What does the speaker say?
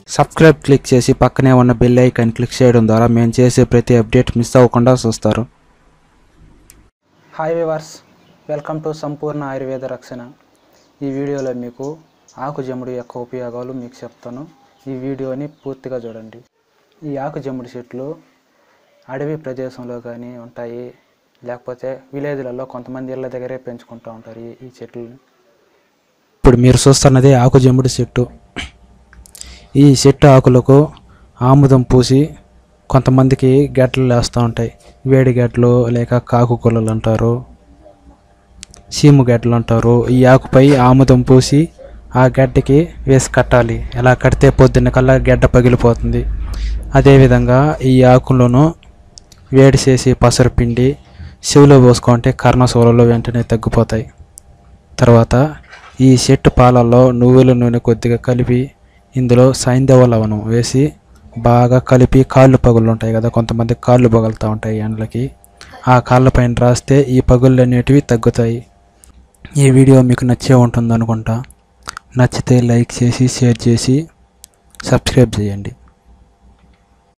subscribe click చేసి పక్కనే ఉన్న బెల్ ఐకాన్ క్లిక్ చేయడం ద్వారా మేము చేసే ప్రతి అప్డేట్ మిస్ అవ్వకుండా చూస్తారు హాయ్ వివర్స్ వెల్కమ్ టు సంపూర్ణ ఆయుర్వేద రక్షణ ఈ వీడియోలో మీకు ఆకు జమ్ముడు యొక్క ఉపయోగాలు మీకు చెప్తాను ఈ వీడియోని పూర్తిగా చూడండి ఈ ఆకు జమ్ముడు చెట్లు అడవి ప్రదేశంలో కానీ ఉంటాయి లేకపోతే విలేజ్లలో కొంతమంది ఇళ్ళ దగ్గరే పెంచుకుంటూ ఉంటారు ఈ- ఈ చెట్లని ఇప్పుడు మీరు చూస్తున్నది ఆకు జమ్ముడు చెట్టు ఈ చెట్టు ఆకులకు ఆముదం పూసి కొంతమందికి గెట్లు వేస్తూ ఉంటాయి వేడి గెట్లు లేక కాకు కులలు అంటారు చీము గెడ్డలు అంటారు ఈ ఆకుపై ఆముదం పూసి ఆ గడ్డకి వేసి కట్టాలి ఎలా కడితే పొద్దున్న కల్లా గడ్డ పగిలిపోతుంది అదేవిధంగా ఈ ఆకులను వేడి చేసి పసరు పిండి చెవిలో పోసుకుంటే కర్ణశూలలో వెంటనే తగ్గిపోతాయి తర్వాత ఈ చెట్టు పాలల్లో నువ్వుల నూనె కొద్దిగా కలిపి ఇందులో సైంధవ లవణం వేసి బాగా కలిపి కాళ్ళు పగులు ఉంటాయి కదా కొంతమంది కాళ్ళు పగులుతూ ఉంటాయి ఎండలకి ఆ కాళ్ళ పైన రాస్తే ఈ పగుళ్ళు అనేటివి తగ్గుతాయి ఈ వీడియో మీకు నచ్చే ఉంటుంది అనుకుంటా నచ్చితే లైక్ చేసి షేర్ చేసి సబ్స్క్రైబ్ చేయండి